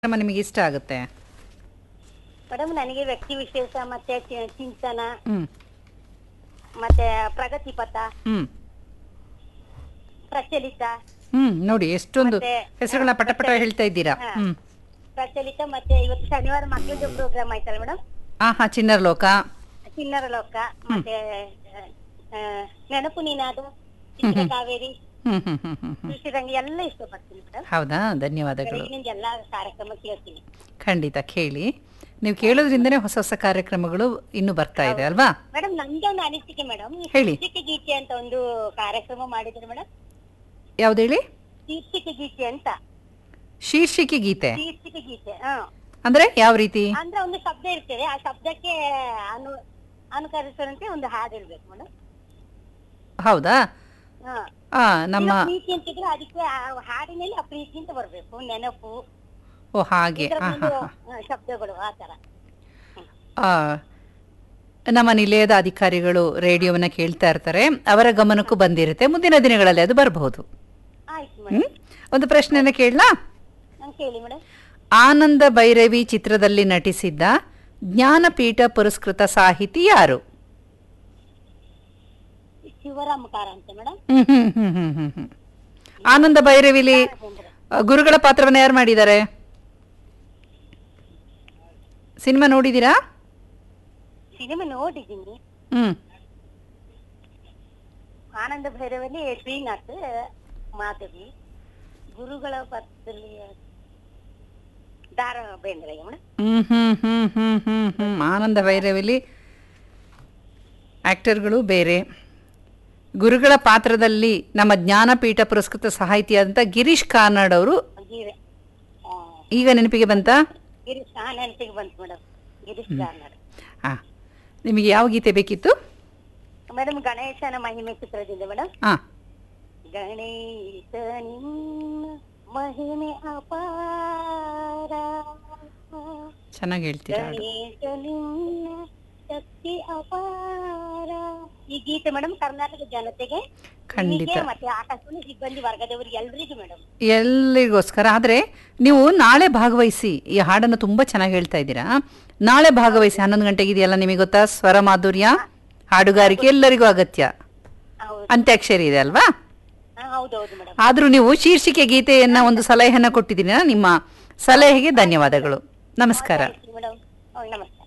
ಕಾರ್ಯಕ್ರಮ ನಿಮಗೆ ಇಷ್ಟ ಆಗುತ್ತೆ ಮೇಡಮ್ ನನಗೆ ವ್ಯಕ್ತಿ ವಿಶೇಷ ಮತ್ತೆ ಚಿ- ಚಿಂತನ ಹ್ಮ್ ಮತ್ತೆ ಪ್ರಗತಿ ಪಥ ಹ್ಮ್ ಪ್ರಚಲಿತ ಹ್ಮ್ ನೋಡಿ ಎಷ್ಟೊಂದು ಮತ್ತೆ, ಹೆಸರುಗಳನ್ನ ಪಟ ಪಟ ಹೇಳ್ತಾ ಇದ್ದೀರಾ ಹಾ. ಹ್ಮ್ ಪ್ರಚಲಿತ ಮತ್ತೆ ಇವತ್ತು ಶನಿವಾರ ಮಕ್ಕಳದ್ದು ಪ್ರೋಗ್ರಾಮ್ ಆಯ್ತಲ್ಲ ಮೇಡಮ್ ಹಾ ಹಾ ಚಿನ್ನರ ಲೋಕ ಚಿನ್ನರ ಲೋಕ ಮತ್ತೆ ಆ, ನೆನಪು ನೀನಾದ ಚಿತ್ರ ಕಾವೇರಿ ಹ್ಮ್ ಹ್ಮ್ ಹ್ಮ್ ಹ್ಮ್ ಹ್ಮ್ ಶ್ರೀರಂಗಿ ಎಲ್ಲ ಇಷ್ಟಪಡ್ತೀನಿ ಮೇಡಮ್ ಹೌದಾ ಧನ್ಯವಾದಗಳು ಬೆಳಗಿನಿಂದ ಎಲ್ಲ ಕಾರ್ಯಕ್ರಮ ಕೇಳ್ತೀನಿ ಖಂಡಿತ ಕೇಳಿ ನೀವು ಕೇಳೋದ್ರಿಂದನೇ ಹೊಸ ಹೊಸ ಕಾರ್ಯಕ್ರಮಗಳು ಇನ್ನು ಬರ್ತಾ ಇದೆ ಅಲ್ವಾ ಮೇಡಮ್ ನಂದೊಂದು ಅನಿಸಿಕೆ ಮೇಡಮ್ ಹೇಳಿ. ಶೀರ್ಷಿಕೆ ಗೀತೆ ಅಂತ ಒಂದು ಕಾರ್ಯಕ್ರಮ ಮಾಡಿದ್ರು ಮೇಡಮ್ ಯಾವ್ದು ಹೇಳಿ ಶೀರ್ಷಿಕೆ ಗೀತೆ ಅಂತ ಶೀರ್ಷಿಕೆ ಗೀತೆ ಶೀರ್ಷಿಕೆ ಗೀತೆ ಹಾ ಅಂದ್ರೆ ಯಾವ ರೀತಿ ಅಂದ್ರೆ ಒಂದು ಶಬ್ದ ಇರ್ತದೆ ಆ ಶಬ್ದಕ್ಕೆ ಅನು ಅನುಕರಿಸುವಂತೆ ಒಂದು ಹಾಡು ಇರ್ಬೇಕು ಮೇಡಮ್ ಹೌದಾ ಹಾ ಆ ನಮ್ಮ ಈಗ ಪ್ರೀತಿ ಅಂತಿದ್ರೆ ಅದಕ್ಕೆ ಆ ಹಾಡಿನಲ್ಲಿ ಆ ಪ್ರೀತಿ ಅಂತ ಬರ್ಬೇಕು ನೆನಪು ಓ ಹಾಗೆ ಇದರ ಹಾ ಒಂದು ಹಾ ಹಾ ಆ, ಶಬ್ದಗಳು ಆ ತರ ಆ, ನಮ್ಮ ನಿಲಯದ ಅಧಿಕಾರಿಗಳು ರೇಡಿಯೋವನ್ನ ಕೇಳ್ತಾ ಇರ್ತಾರೆ ಅವರ ಗಮನಕ್ಕೂ ಬಂದಿರುತ್ತೆ ಮುಂದಿನ ದಿನಗಳಲ್ಲಿ ಅದು ಬರಬಹುದು ಆಯ್ತು ಮೇಡಮ್ ಹ್ಮ್ ಒಂದು ಪ್ರಶ್ನೆಯನ್ನ ಕೇಳಲಾ ನಂಗೆ ಕೇಳಿ ಮೇಡಮ್ ಆನಂದ ಭೈರವಿ ಚಿತ್ರದಲ್ಲಿ ನಟಿಸಿದ್ದ ಜ್ಞಾನಪೀಠ ಪುರಸ್ಕೃತ ಸಾಹಿತಿ ಯಾರು ಶಿವರಾಮ ಕಾರಂತ ಮೇಡಮ್ ಹ್ಮ್ ಹ್ಮ್ ಹ್ಮ್ ಹ್ಮ್ ಹ್ಮ್ ಹ್ಮ್. ಆನಂದ ಭೈರವಿಲಿ ಆ, ಗುರುಗಳ ಪಾತ್ರವನ್ನ ಯಾರು ಮಾಡಿದ್ದಾರೆ ಸಿನಿಮಾ ನೋಡಿದೀರಾ ಸಿನಿಮಾ ನೋಡಿದ್ದೀನಿ ಹ್ಮ್ ಆನಂದ ಭೈರವಲ್ಲಿ ಶ್ರೀನಾಥ್ ಮಾಧವಿ ಗುರುಗಳ ಪತ್ರದಲ್ಲಿ ದಾರ ಬೇಂದ್ರೆ ಮೇಡಮ್ ಹ್ಮ್ ಹ್ಮ್ ಹ್ಮ್ ಹ್ಮ್ ಹ್ಮ್ ಹ್ಮ್ ಆನಂದ ಭೈರವಿಲಿ ಆಕ್ಟರ್ಗಳು ಬೇರೆ ಗುರುಗಳ ಪಾತ್ರದಲ್ಲಿ ನಮ್ಮ ಜ್ಞಾನಪೀಠ ಪುರಸ್ಕೃತ ಸಾಹಿತಿಯಾದಂಥ ಗಿರೀಶ್ ಕಾರ್ನಾಡ್ ಅವರು ಗಿರಿ ಆ, ಈಗ ನೆನಪಿಗೆ ಬಂತಾ ಗಿರೀಶ್ ಆ ನೆನಪಿಗೆ ಬಂತು ಮೇಡಮ್ ಗಿರೀಶ್ ಕಾರ್ನಾಡ್ ಹಾ ನಿಮಗೆ ಯಾವ ಗೀತೆ ಬೇಕಿತ್ತು ಮೇಡಮ್ ಗಣೇಶನ ಮಹಿಮೆ ಚಿತ್ರದಿಂದ ಮೇಡಮ್ ಹಾ ಗಣೇಶ ನಿನ್ನ ಮಹಿಮೆ ಅಪಾರ ಚೆನ್ನಾಗಿ ಹೇಳ್ತೀರಾ ಹಾಡು. ಗಣೇಶ ನಿನ್ನ ಶಕ್ತಿ ಅಪಾರ ಈ ಗೀತೆ ಮೇಡಮ್ ಕರ್ನಾಟಕ ಜನತೆಗೆ ಖಂಡಿತ. ನಿಮಗೆ ಮತ್ತೆ ಆಕಾಶವಾಣಿ ಸಿಬ್ಬಂದಿ ವರ್ಗದವರಿಗೆ ಎಲ್ರಿಗೂ ಮೇಡಮ್ ಎಲ್ಲಿಗೋಸ್ಕರ ಆದರೆ ನೀವು ನಾಳೆ ಭಾಗವಹಿಸಿ ಈ ಹಾಡನ್ನು ತುಂಬ ಚೆನ್ನಾಗಿ ಹೇಳ್ತಾ ಇದ್ದೀರಾ ನಾಳೆ ಭಾಗವಹಿಸಿ ಹನ್ನೊಂದು ಗಂಟೆಗೆ ಇದೆಯಲ್ಲ ನಿಮಗೆ ಗೊತ್ತಾ ಸ್ವರ ಮಾಧುರ್ಯ ಹಾಡುಗಾರಿಕೆ ಎಲ್ಲರಿಗೂ ಅಗತ್ಯ ಹೌದು ಅಂತ್ಯಾಕ್ಷರಿ ಇದೆ ಅಲ್ವಾ ಹಾ, ಹೌದೌದು ಮೇಡಮ್ ಆದರೂ ನೀವು ಶೀರ್ಷಿಕೆ ಗೀತೆಯನ್ನ ಒಂದು ಸಲಹೆಯನ್ನ ಕೊಟ್ಟಿದ್ದೀರಾ ನಿಮ್ಮ ಸಲಹೆಗೆ ಧನ್ಯವಾದಗಳು ನಮಸ್ಕಾರ ಮೇಡಮ್ ನಮಸ್ಕಾರ